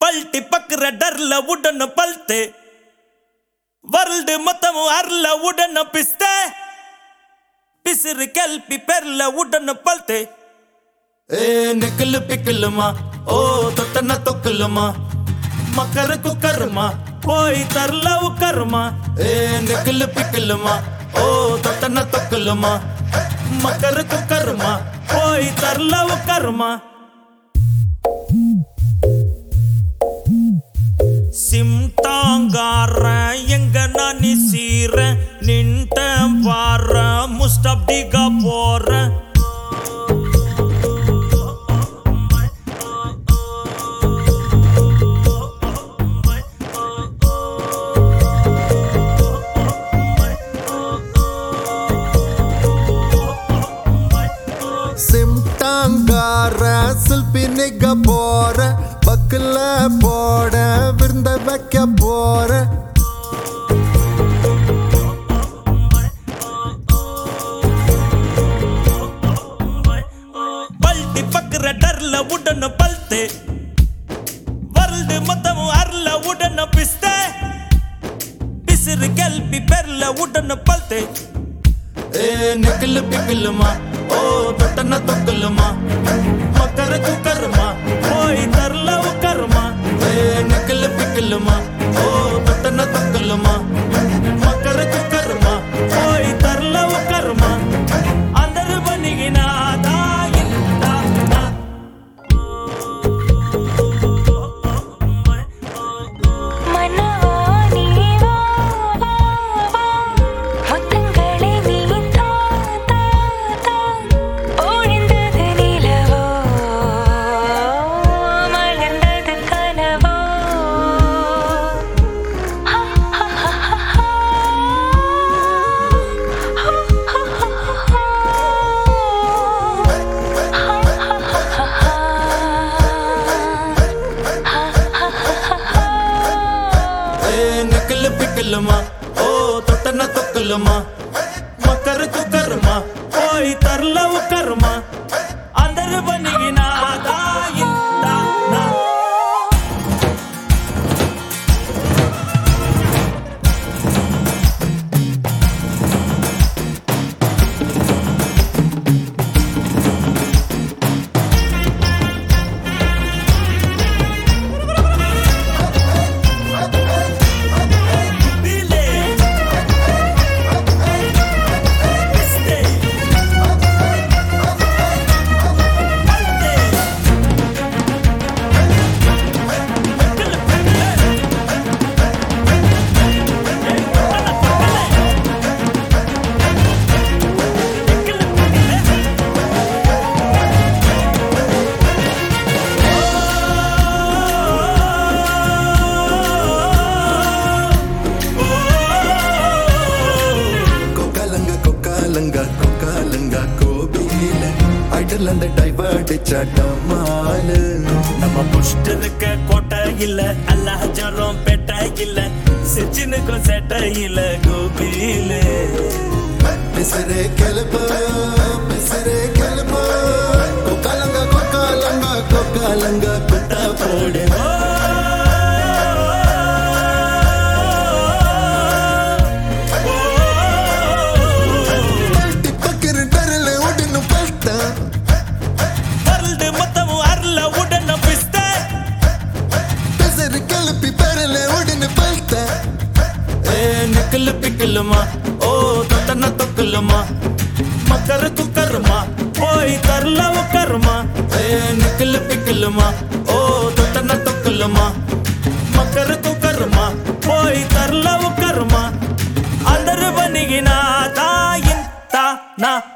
పల్టి పక్కర డర్ల ఉడన పల్తే world మొత్తం అర్ల ఉడన పిస్తే పిసిరి కెల్పి పెర్ల ఉడన పల్తే ఏ నిక్కలు పిక్కలుమా ఓ తొట్టన తొక్కులుమా మకర కుక్కర్మా పోయి తర్లవు కర్మ ఏ నిక్కలు పిక్కలుమా ఓ తొట్టన తొక్కులుమా మకర కుక్కర్మ పోయి తర్లవు కర్మ சிம்டாங்கார எங்க நானி சீர நின்ட்ட வார முஸ்டப்டிகா போற சிம்டாங்கார சில்பி நிக்க போற பக்கல போட விருந்த வைக்க போற பல்டி பக்கற டர்ல உடன பல்த்தே வரல்டு மொத்தம் அர்ல உடன பிஸ்தே பிசிறு கெல்பி பெர்ல உடன பல்த்தே ఏ నిక్కలు పిక్కలుమా ఓ తొట్టన తొక్కులుమా మకర కుక్కర్మా పోయి తర్లవు కర్మ ఏ నిక్కలు పిక్కలుమా ఓ తొట్టన తొక్కులుమా మకర కుక్కర్మా పోయి తర్లవు కర్మ అందరు బనిగిన மனவா நீவா முத்தங்களே நீ தா தா தா ஒழிந்தது நிலவோ மலர்ந்தது கனவோ ఏ నిక్కలు పిక్కలుమా ఓ తొట్టన తొక్కులుమా మకర కుక్కర్మా పోయి తర్లవు కర్మ అందరు బనిగిన கொக்காலங்க கொக்காலங்க கொக்காலங்க கோபியில ஐடல் அந்த டைவர்ட் சட்டமாலு நம்ம புஷ்ட இருக்க கோட்டை இல்ல அல்லாஜரம் பெட்டை இல்ல சிச்சினுக்கும் செட்டை இல்ல கோபியில பிசரே கிளப்பு பிசரே கிளப்பு கொக்காலங்க கொக்காலங்க கொக்காலங்க குட்டா போடு பல்ட்டி பக்கரு டரல உடனு பல்ட்டா வரல்டு மொத்தம் அருள உடன பிஸ்த பிசரு கிளப்பி பரல உடனு பல்ட்டா ஏ நிக்கல் பிக்கலுமா ஓ தொட்டன தொக்கலுமா மக்கர குக்கருமா போய் தரலவு கருமா ஏ நிக்கல் பிக்கலுமா ஓ தொட்டன தொக்கலுமா மக்கர குக்கருமா போய் தரலவு கருமா అందరు బనిగిన తాయిన్ తా నా